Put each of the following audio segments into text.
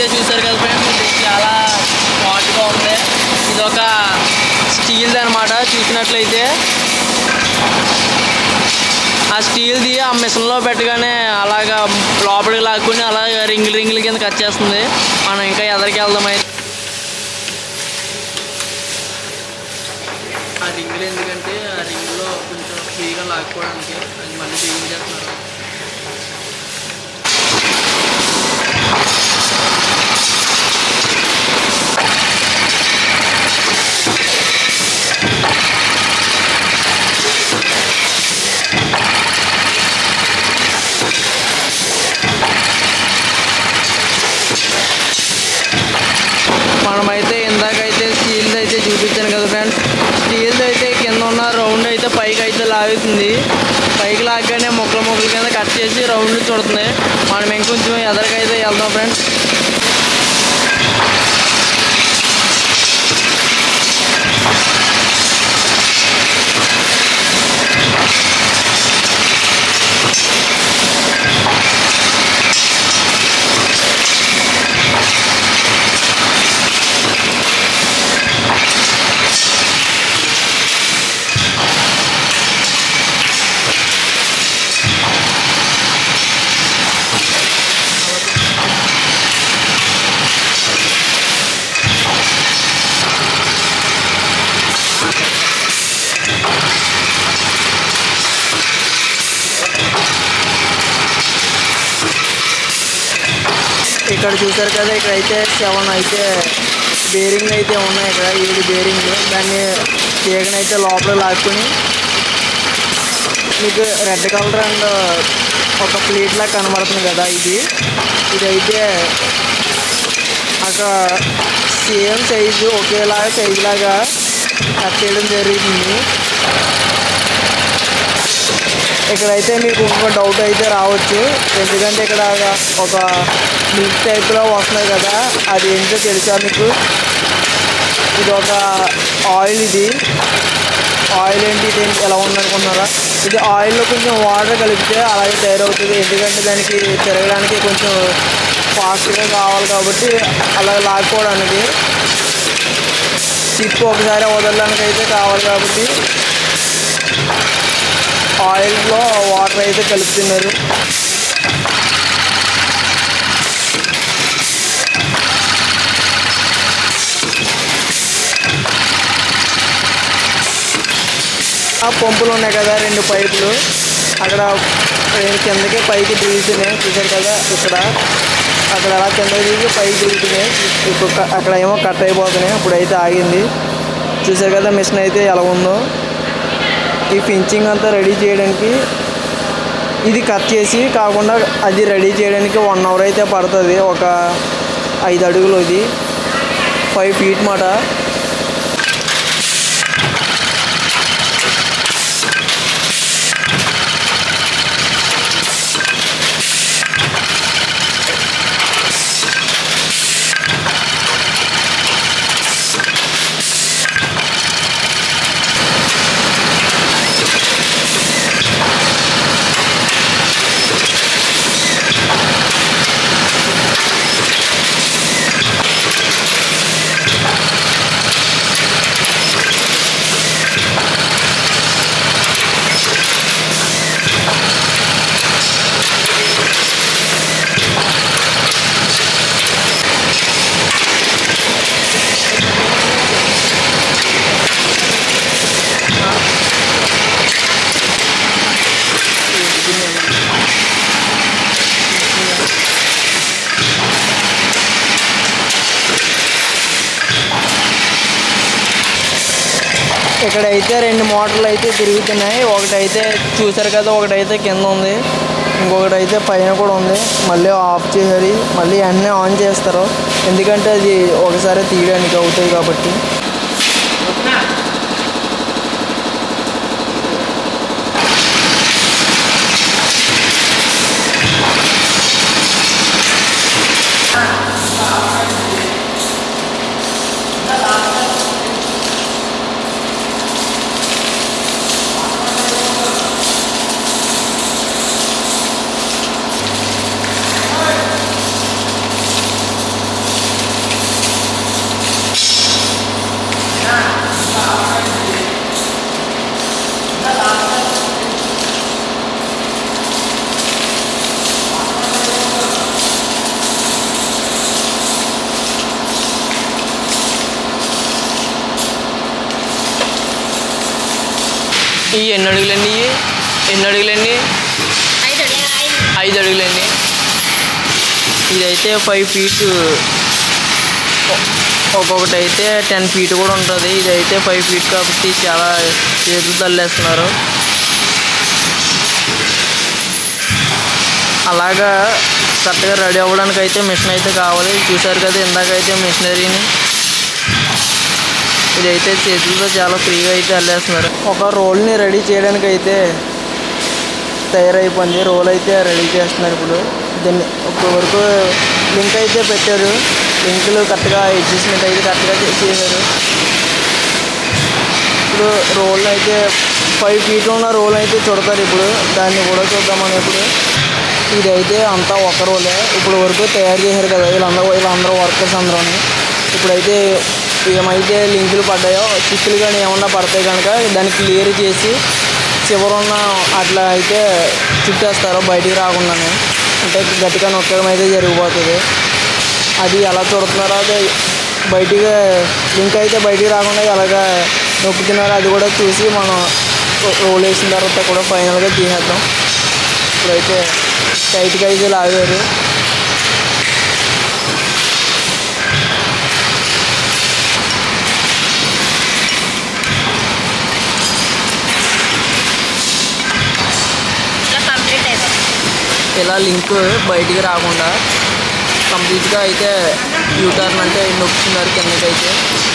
చూసారు కదా ఫ్రెండ్స్ ఇది చాలా హాట్గా ఉంది ఇది ఒక స్టీల్ది అనమాట చూసినట్లయితే ఆ స్టీల్ది ఆ మిషన్లో పెట్టగానే అలాగా లోపలికి లాక్కుని అలాగా రింగులు రింగుల కింద కట్ చేస్తుంది మనం ఇంకా ఎదరికి వెళ్దాం అయితే ఆ రింగులు ఎందుకంటే ఆ రింగులో కొంచెం ఫ్రీగా లాక్కోవడానికి అది మళ్ళీ బిగించేస్తున్నారు మనమైతే ఇందాకైతే స్టీల్ది అయితే చూపించాను కదా ఫ్రెండ్స్ స్టీల్ది అయితే కింద ఉన్న రౌండ్ అయితే పైకి అయితే లాగుతుంది పైకి లాగానే మొక్కలు మొక్కల కింద కట్ చేసి రౌండ్ చుడుతుంది మనం ఇంకొంచెం ఎదరికైతే వెళ్దాం ఫ్రెండ్స్ ఇక్కడ చూసారు కదా ఇక్కడ అయితే సెవెన్ అయితే బేరింగ్ అయితే ఉన్నాయి ఇక్కడ ఏడు బేరింగ్ దాన్ని తీగనైతే లోపల లాక్కుని మీకు రెడ్ కలర్ అండ్ ఒక ప్లేట్ లాగా కనబడుతుంది కదా ఇది ఇదైతే అక్కడ సేమ్ సైజు ఒకేలాగా సైజు లాగా కట్ చేయడం జరుగుతుంది ఇక్కడైతే మీకు ఇంకో డౌట్ అయితే రావచ్చు ఎందుకంటే ఇక్కడ ఒక మిల్క్ టైప్లో వస్తున్నాయి కదా అది ఏంటో తెలుసా మీకు ఇది ఒక ఆయిల్ ఇది ఆయిల్ ఏంటి ఇది ఏంటి ఎలా ఉందనుకున్నారా ఇది ఆయిల్లో కొంచెం వాటర్ కలిపితే అలాగే తయారవుతుంది ఎందుకంటే దానికి తిరగడానికి కొంచెం ఫాస్ట్గా కావాలి కాబట్టి అలా లాక్కోవడానికి టిప్ ఒకసారి వదలడానికి అయితే కావాలి కాబట్టి ఆయిల్లో వాటర్ అయితే కలుపుతున్నారు ఆ పంపులు ఉన్నాయి కదా రెండు పైపులు అక్కడ రెండు కిందకి పైకి దిగుతున్నాయి చూసారు కదా ఇక్కడ అక్కడ అలా కిందకి దిగి పైకి దిగుతున్నాయి ఇప్పుడు క- అక్కడ ఏమో కట్ అయిపోతున్నాయి ఇప్పుడైతే ఆగింది చూసారు కదా మిషన్ అయితే ఎలా ఉందో ఈ ఫించింగ్ అంతా రెడీ చేయడానికి ఇది కట్ చేసి కాకుండా అది రెడీ చేయడానికి వన్ అవర్ అయితే పడుతుంది ఒక ఐదు అడుగులు ఇది ఫైవ్ ఫీట్ మాట ఇక్కడైతే రెండు మోటార్లు అయితే తిరుగుతున్నాయి ఒకటైతే చూసారు కదా ఒకటైతే కింద ఉంది ఇంకొకటి అయితే పైన కూడా ఉంది మళ్ళీ ఆఫ్ చేయాలి మళ్ళీ అన్నీ ఆన్ చేస్తారు ఎందుకంటే అది ఒకసారి తీయడానికి అవుతాయి కాబట్టి ఈ ఎన్ని అడుగులండి ఇవి? ఎన్ని అడుగులండి ఐదు అడుగులు. ఐదు అడుగులండి ఇదైతే ఫైవ్ ఫీట్ ఒక్కొక్కటి అయితే టెన్ ఫీట్ కూడా ఉంటుంది ఇదైతే ఫైవ్ ఫీట్ కాబట్టి చాలా చేతులు తల్లేస్తున్నారు అలాగా కరెక్ట్గా రెడీ అవ్వడానికి అయితే మిషన్ అయితే కావాలి చూసారు కదా ఇందాకైతే మిషనరీని ఇదైతే చేతులతో చాలా ఫ్రీగా అయితే అల్లేస్తున్నారు ఒక రోల్ని రెడీ చేయడానికి అయితే తయారైపోయింది రోల్ అయితే రెడీ చేస్తున్నారు ఇప్పుడు దీన్ని ఇప్పటి వరకు లింక్ అయితే పెట్టారు లింకులు కరెక్ట్గా అడ్జస్ట్మెంట్ అయితే కరెక్ట్గా చేశారు ఇప్పుడు రోల్ అయితే ఫైవ్ ఫీట్ ఉన్న రోల్ అయితే చూడతారు ఇప్పుడు దాన్ని కూడా చూద్దాం మనం ఇప్పుడు ఇదైతే అంతా ఒక రోలే ఇప్పుడు వరకు తయారు చేశారు కదా వీళ్ళందరూ వీళ్ళందరూ వర్కర్స్ అందరూ ఇప్పుడైతే ఏమైతే లింకులు పడ్డాయో చిక్కులు కానీ ఏమన్నా పడతాయి కనుక దాన్ని క్లియర్ చేసి చివరున్న అట్లా అయితే చుట్టేస్తారు బయటికి రాకుండానే అంటే గట్టిగా నొక్కడం అయితే జరిగిపోతుంది అది ఎలా చూడుతున్నారో అది బయటికి లింక్ అయితే బయటికి రాకుండా ఎలాగ నొక్కుతున్నారో అది కూడా చూసి మనం రోల్ వేసిన తర్వాత కూడా ఫైనల్గా తీసేద్దాం ఇప్పుడైతే టైట్గా అయితే లాగారు ఇలా కంప్లీట్ అయిపోతుంది ఇలా లింక్ బయటికి రాకుండా కంప్లీట్గా అయితే యూటర్న్ అంటే నొక్కుతున్నారు కిందకైతే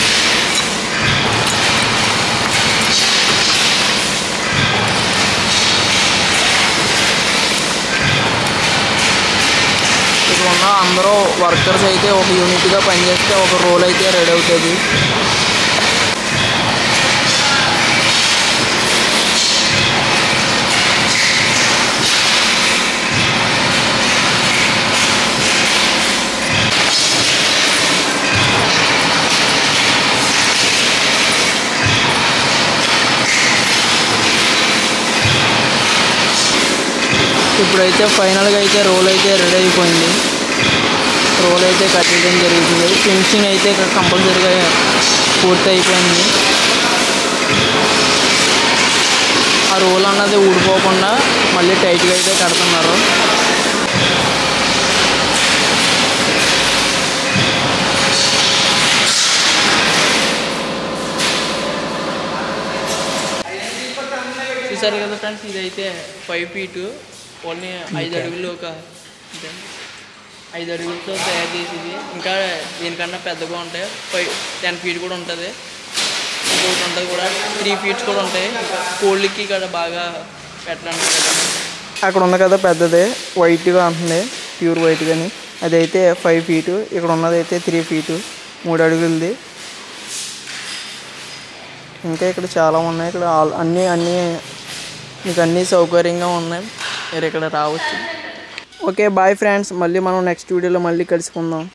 ఇక్కడ ఉన్న అందరూ వర్కర్స్ అయితే ఒక యూనిట్గా పనిచేస్తే ఒక రోల్ అయితే రెడీ అవుతుంది ఇప్పుడైతే ఫైనల్గా అయితే రోల్ అయితే రెడీ అయిపోయింది రోల్ అయితే కట్టేయడం జరుగుతుంది ఫినిషింగ్ అయితే కంపల్సరీగా పూర్తి అయిపోయింది ఆ రోల్ అన్నది ఊడిపోకుండా మళ్ళీ టైట్గా అయితే కడుతున్నారు చూసారు కదా ఫ్రెండ్స్ ఇదైతే ఫైవ్ ఫీట్ ఓన్లీ ఐదు అడుగులు ఒక అంటే ఐదు అడుగులతో తయారు చేసేది ఇంకా దీనికన్నా పెద్దగా ఉంటాయి ఫైవ్ టెన్ ఫీట్ కూడా ఉంటుంది ఇంకొకటి ఉంటుంది కూడా త్రీ ఫీట్స్ కూడా ఉంటాయి కోళ్ళకి ఇక్కడ బాగా పెట్టడానికి అక్కడ ఉంది కదా పెద్దదే వైట్గా ఉంటుంది ప్యూర్ వైట్ కానీ అదైతే ఫైవ్ ఫీటు ఇక్కడ ఉన్నది అయితే త్రీ ఫీటు మూడు అడుగులది ఇంకా ఇక్కడ చాలా ఉన్నాయి ఇక్కడ ఆల్- అన్నీ అన్నీ మీకు అన్నీ సౌకర్యంగా ఉన్నాయి మీరు ఇక్కడ రావచ్చు ఓకే బాయ్ ఫ్రెండ్స్ మళ్ళీ మనం నెక్స్ట్ వీడియోలో మళ్ళీ కలుసుకుందాం